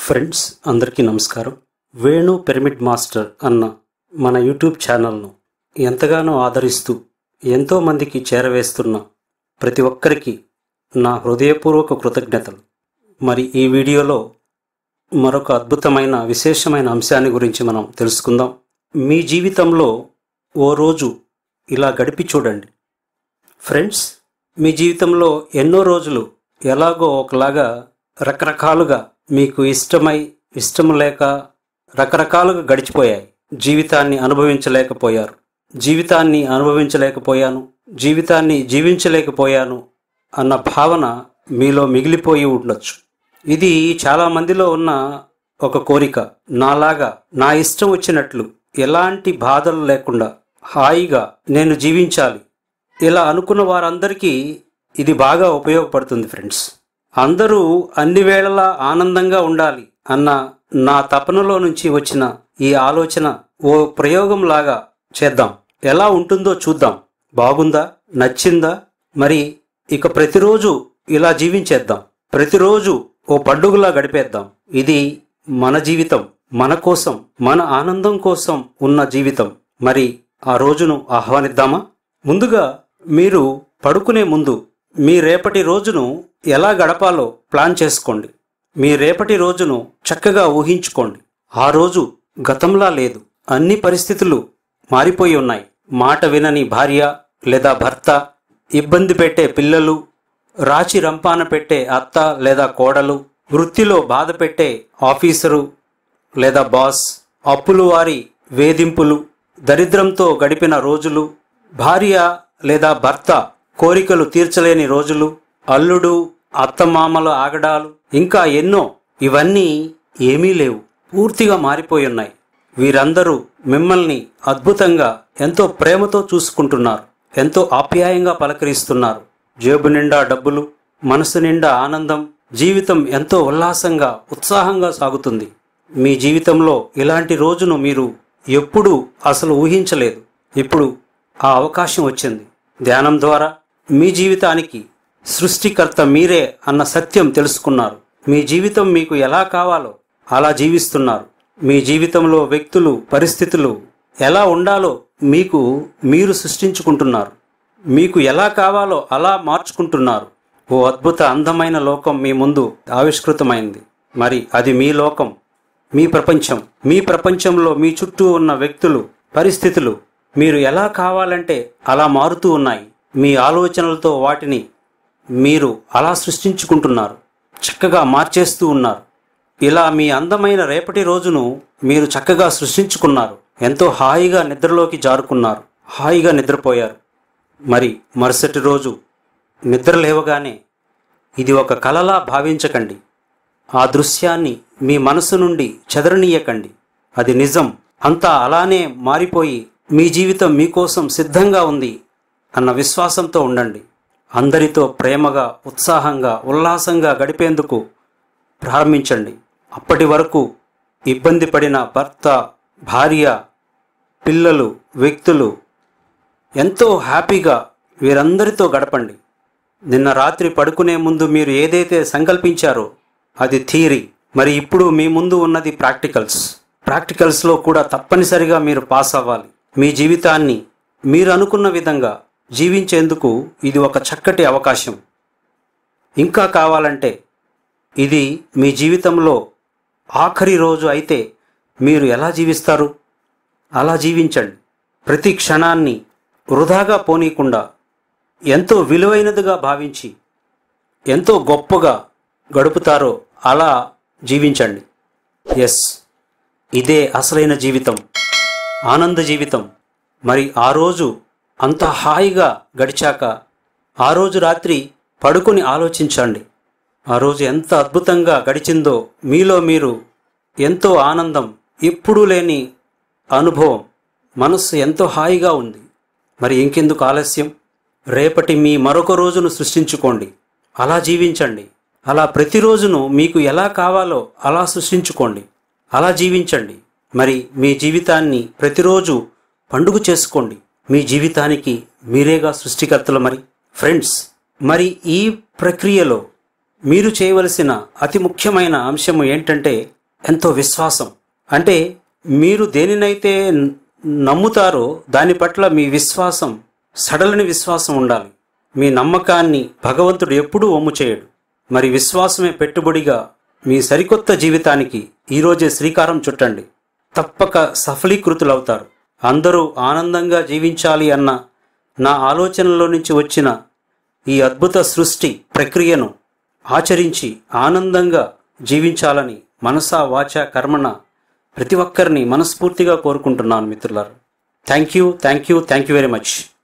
friends అందరికీ నమస్కారం Venu pyramid master అన్న మన యూట్యూబ్ ఛానల్ను ఎంతగానో ఆదరిస్తూ ఎంతో మందికి చేరవేస్తున్న ప్రతి ఒక్కరికి నా హృదయపూర్వక కృతజ్ఞతలు మరి ఈ వీడియోలో మరొక అద్భుతమైన విశేషమైన అంశాన్ని గురించి మనం తెలుసుకుందాం మీ జీవితంలో ఓ రోజు ఇలా గడిపి చూడండి ఫ్రెండ్స్ మీ జీవితంలో ఎన్నో రోజులు ఎలాగో ఒకలాగా రకరకాలుగా మీకు ఇష్టమై ఇష్టం లేక రకరకాలుగా గడిచిపోయాయి జీవితాన్ని అనుభవించలేకపోయారు జీవితాన్ని అనుభవించలేకపోయాను జీవితాన్ని జీవించలేకపోయాను అన్న భావన మీలో మిగిలిపోయి ఉండొచ్చు ఇది చాలా మందిలో ఉన్న ఒక కోరిక నాలాగా నా ఇష్టం వచ్చినట్లు ఎలాంటి బాధలు లేకుండా హాయిగా నేను జీవించాలి ఇలా అనుకున్న వారందరికీ ఇది బాగా ఉపయోగపడుతుంది ఫ్రెండ్స్ అందరూ అన్ని వేళలా ఆనందంగా ఉండాలి అన్న నా తపనలో నుంచి వచ్చిన ఈ ఆలోచన ఓ ప్రయోగంలాగా చేద్దాం ఎలా ఉంటుందో చూద్దాం బాగుందా నచ్చిందా మరి ఇక ప్రతిరోజు ఇలా జీవించేద్దాం ప్రతిరోజు ఓ పండుగలా గడిపేద్దాం ఇది మన జీవితం మన కోసం మన ఆనందం కోసం ఉన్న జీవితం మరి ఆ రోజును ఆహ్వానిద్దామా ముందుగా మీరు పడుకునే ముందు మీ రేపటి రోజును ఎలా గడపాలో ప్లాన్ చేసుకోండి మీ రేపటి రోజును చక్కగా ఊహించుకోండి ఆ రోజు గతంలా లేదు అన్ని పరిస్థితులు మారిపోయి ఉన్నాయి మాట వినని భార్య లేదా భర్త ఇబ్బంది పెట్టే పిల్లలు రాచి రంపాన పెట్టే అత్త లేదా కోడలు వృత్తిలో బాధ పెట్టే ఆఫీసరు లేదా బాస్ అప్పులు వారి వేధింపులు దరిద్రంతో గడిపిన రోజులు భార్య లేదా భర్త కోరికలు తీర్చలేని రోజులు అల్లుడు అత్తమామల ఆగడాలు ఇంకా ఎన్నో ఇవన్నీ ఏమీ లేవు పూర్తిగా మారిపోయి ఉన్నాయి వీరందరూ మిమ్మల్ని అద్భుతంగా ఎంతో ప్రేమతో చూసుకుంటున్నారు ఎంతో ఆప్యాయంగా పలకరిస్తున్నారు జేబు నిండా డబ్బులు మనసు నిండా ఆనందం జీవితం ఎంతో ఉల్లాసంగా ఉత్సాహంగా సాగుతుంది మీ జీవితంలో ఇలాంటి రోజును మీరు ఎప్పుడూ అసలు ఊహించలేదు ఇప్పుడు ఆ అవకాశం వచ్చింది ధ్యానం ద్వారా మీ జీవితానికి సృష్టికర్త మీరే అన్న సత్యం తెలుసుకున్నారు మీ జీవితం మీకు ఎలా కావాలో అలా జీవిస్తున్నారు మీ జీవితంలో వ్యక్తులు పరిస్థితులు ఎలా ఉండాలో మీకు మీరు సృష్టించుకుంటున్నారు మీకు ఎలా కావాలో అలా మార్చుకుంటున్నారు ఓ అద్భుత అందమైన లోకం మీ ముందు ఆవిష్కృతమైంది మరి అది మీ లోకం మీ ప్రపంచం మీ ప్రపంచంలో మీ చుట్టూ ఉన్న వ్యక్తులు పరిస్థితులు మీరు ఎలా కావాలంటే అలా మారుతూ ఉన్నాయి మీ ఆలోచనలతో వాటిని మీరు అలా సృష్టించుకుంటున్నారు చక్కగా మార్చేస్తూ ఉన్నారు ఇలా మీ అందమైన రేపటి రోజును మీరు చక్కగా సృష్టించుకున్నారు ఎంతో హాయిగా నిద్రలోకి జారుకున్నారు హాయిగా నిద్రపోయారు మరి మరుసటి రోజు నిద్ర లేవగానే ఇది ఒక కలలా భావించకండి ఆ దృశ్యాన్ని మీ మనసు నుండి చెదరనీయకండి అది నిజం అంతా అలానే మారిపోయి మీ జీవితం మీకోసం సిద్ధంగా ఉంది అన్న విశ్వాసంతో ఉండండి అందరితో ప్రేమగా ఉత్సాహంగా ఉల్లాసంగా గడిపేందుకు ప్రారంభించండి అప్పటి వరకు ఇబ్బంది పడిన భర్త భార్య పిల్లలు వ్యక్తులు ఎంతో హ్యాపీగా వీరందరితో గడపండి నిన్న రాత్రి పడుకునే ముందు మీరు ఏదైతే సంకల్పించారో అది థియరీ మరి ఇప్పుడు మీ ముందు ఉన్నది ప్రాక్టికల్స్ ప్రాక్టికల్స్లో కూడా తప్పనిసరిగా మీరు పాస్ అవ్వాలి మీ జీవితాన్ని మీరు అనుకున్న విధంగా జీవించేందుకు ఇది ఒక చక్కటి అవకాశం ఇంకా కావాలంటే ఇది మీ జీవితంలో ఆఖరి రోజు అయితే మీరు ఎలా జీవిస్తారు అలా జీవించండి ప్రతి క్షణాన్ని వృధాగా పోనీయకుండా ఎంతో విలువైనదిగా భావించి ఎంతో గొప్పగా గడుపుతారో అలా జీవించండి ఎస్ ఇదే అసలైన జీవితం ఆనంద జీవితం మరి ఆ రోజు అంత హాయిగా గడిచాక ఆ రోజు రాత్రి పడుకొని ఆలోచించండి ఆ రోజు ఎంత అద్భుతంగా గడిచిందో మీలో మీరు ఎంతో ఆనందం ఎప్పుడూ లేని అనుభవం మనస్సు ఎంతో హాయిగా ఉంది మరి ఇంకెందుకు ఆలస్యం రేపటి మీ మరొక రోజును సృష్టించుకోండి అలా జీవించండి అలా ప్రతిరోజును మీకు ఎలా కావాలో అలా సృష్టించుకోండి అలా జీవించండి మరి మీ జీవితాన్ని ప్రతిరోజు పండుగ చేసుకోండి మీ జీవితానికి మీరేగా సృష్టికర్తలు మరి ఫ్రెండ్స్ మరి ఈ ప్రక్రియలో మీరు చేయవలసిన అతి ముఖ్యమైన అంశము ఏంటంటే ఎంతో విశ్వాసం అంటే మీరు దేనినైతే న- నమ్ముతారో దాని పట్ల మీ విశ్వాసం సడలని విశ్వాసం ఉండాలి మీ నమ్మకాన్ని భగవంతుడు ఎప్పుడూ ఒమ్ము చేయడు మరి విశ్వాసమే పెట్టుబడిగా మీ సరికొత్త జీవితానికి ఈరోజే శ్రీకారం చుట్టండి తప్పక సఫలీకృతులవుతారు అందరూ ఆనందంగా జీవించాలి అన్న నా ఆలోచనలో నుంచి వచ్చిన ఈ అద్భుత సృష్టి ప్రక్రియను ఆచరించి ఆనందంగా జీవించాలని మనసా వాచ కర్మణ ప్రతి ఒక్కరిని మనస్ఫూర్తిగా కోరుకుంటున్నాను మిత్రులారు thank you thank you thank you very much